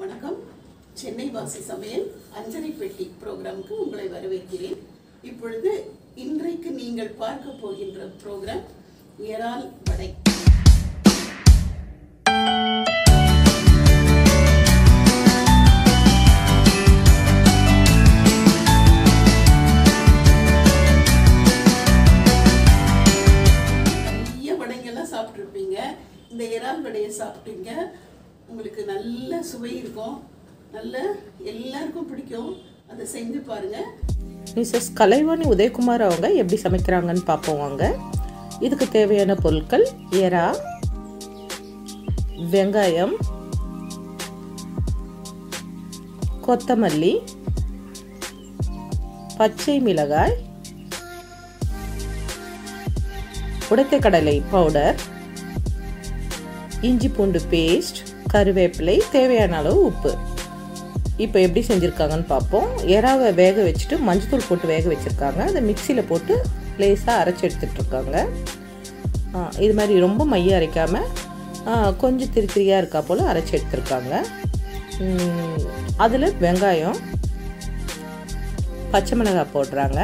வணக்கம் சென்னை வாசி சமையல் அஞ்சரை பெட்டி ப்ரோக்ராமுக்கு உங்களை வரவேற்கிறேன் இப்பொழுது இன்றைக்கு நீங்கள் பார்க்க போகின்ற ப்ரோக்ராம் இறால் வடை நிறைய வடைங்கெல்லாம் சாப்பிட்ருப்பீங்க இந்த இறால் வடையை சாப்பிட்டீங்க உங்களுக்கு நல்ல சுவை இருக்கும் நல்ல எல்லாருக்கும் பிடிக்கும் அதை செஞ்சு பாருங்க மிஸ்ஸஸ் கலைவாணி உதயகுமார் அவங்க எப்படி சமைக்கிறாங்கன்னு பார்ப்போம் வாங்க இதுக்கு தேவையான பொருட்கள் எறா வெங்காயம் கொத்தமல்லி பச்சை மிளகாய் உடைத்த கடலை பவுடர் இஞ்சி பூண்டு பேஸ்ட் கருவேப்பிலை தேவையான அளவு உப்பு இப்போ எப்படி செஞ்சுருக்காங்கன்னு பார்ப்போம் எறாவை வேக வச்சுட்டு மஞ்சத்தூள் போட்டு வேக வச்சுருக்காங்க அதை மிக்சியில் போட்டு லேசாக அரைச்சி எடுத்துட்ருக்காங்க இது மாதிரி ரொம்ப மைய அரைக்காமல் கொஞ்சம் திரி திரியாக இருக்கா போல் அரைச்சி எடுத்துருக்காங்க அதில் வெங்காயம் பச்சை மிளகாய் போடுறாங்க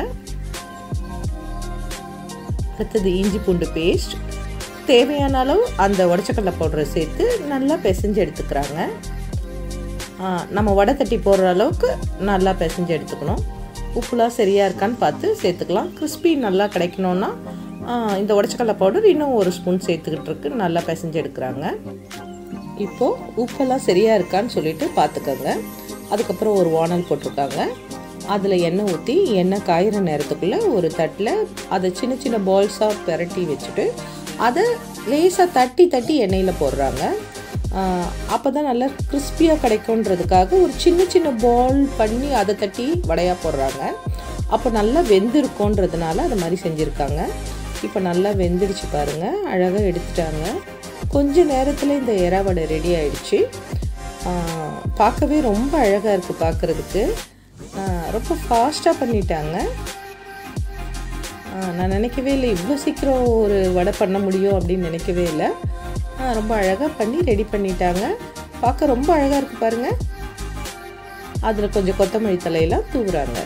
அடுத்தது இஞ்சி பூண்டு பேஸ்ட் தேவையான அளவு அந்த உடச்சக்கடலை பவுடரை சேர்த்து நல்லா பிசைஞ்சு எடுத்துக்கிறாங்க நம்ம வடை தட்டி போடுற அளவுக்கு நல்லா பிசைஞ்சு எடுத்துக்கணும் உப்புலாம் சரியாக இருக்கான்னு பார்த்து சேர்த்துக்கலாம் கிறிஸ்பி நல்லா கிடைக்கணுன்னா இந்த உடச்சக்கடலை பவுடர் இன்னும் ஒரு ஸ்பூன் சேர்த்துக்கிட்டு இருக்கு நல்லா பிசைஞ்சு எடுக்கிறாங்க இப்போது உப்பெல்லாம் சரியாக இருக்கான்னு சொல்லிட்டு பார்த்துக்கோங்க அதுக்கப்புறம் ஒரு வானல் போட்டிருக்காங்க அதில் எண்ணெய் ஊற்றி எண்ணெய் காயிற நேரத்துக்குள்ளே ஒரு தட்டில் அதை சின்ன சின்ன பால்ஸாக பெரட்டி வச்சுட்டு அதை லேசாக தட்டி தட்டி எண்ணெயில் போடுறாங்க அப்போ தான் நல்லா கிறிஸ்பியாக கிடைக்குன்றதுக்காக ஒரு சின்ன சின்ன பால் பண்ணி அதை தட்டி வடையாக போடுறாங்க அப்போ நல்லா வெந்திருக்கோன்றதுனால அது மாதிரி செஞ்சுருக்காங்க இப்போ நல்லா வெந்துடுச்சு பாருங்கள் அழகாக எடுத்துட்டாங்க கொஞ்ச நேரத்தில் இந்த எறா வடை ரெடி ஆயிடுச்சு பார்க்கவே ரொம்ப அழகாக இருக்குது பார்க்குறதுக்கு ரொம்ப ஃபாஸ்ட்டாக பண்ணிட்டாங்க நான் நினைக்கவே இல்லை இவ்வளோ சீக்கிரம் ஒரு வடை பண்ண முடியும் அப்படின்னு நினைக்கவே இல்லை ரொம்ப அழகாக பண்ணி ரெடி பண்ணிட்டாங்க பார்க்க ரொம்ப அழகாக இருக்குது பாருங்கள் அதில் கொஞ்சம் கொத்தமல்லி தலையெல்லாம் தூவுறாங்க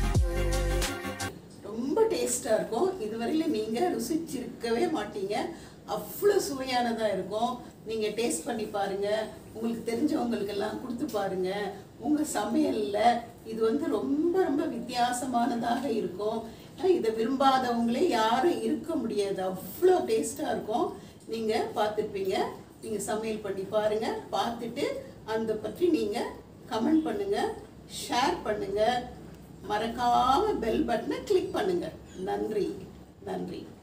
ரொம்ப டேஸ்டாக இருக்கும் இதுவரையில நீங்கள் ருசிச்சிருக்கவே மாட்டீங்க அவ்வளோ சுவையானதாக இருக்கும் நீங்கள் டேஸ்ட் பண்ணி பாருங்கள் உங்களுக்கு தெரிஞ்சவங்களுக்கெல்லாம் கொடுத்து பாருங்கள் உங்கள் சமையலில் இது வந்து ரொம்ப ரொம்ப வித்தியாசமானதாக இருக்கும் இதை விரும்பாதவங்களே யாரும் இருக்க முடியாது அவ்வளோ டேஸ்ட்டாக இருக்கும் நீங்கள் பார்த்துருப்பீங்க நீங்கள் சமையல் பண்ணி பாருங்கள் பார்த்துட்டு அந்த பற்றி நீங்கள் கமெண்ட் பண்ணுங்கள் ஷேர் பண்ணுங்கள் மறக்காமல் பெல் பட்டனை கிளிக் பண்ணுங்கள் நன்றி நன்றி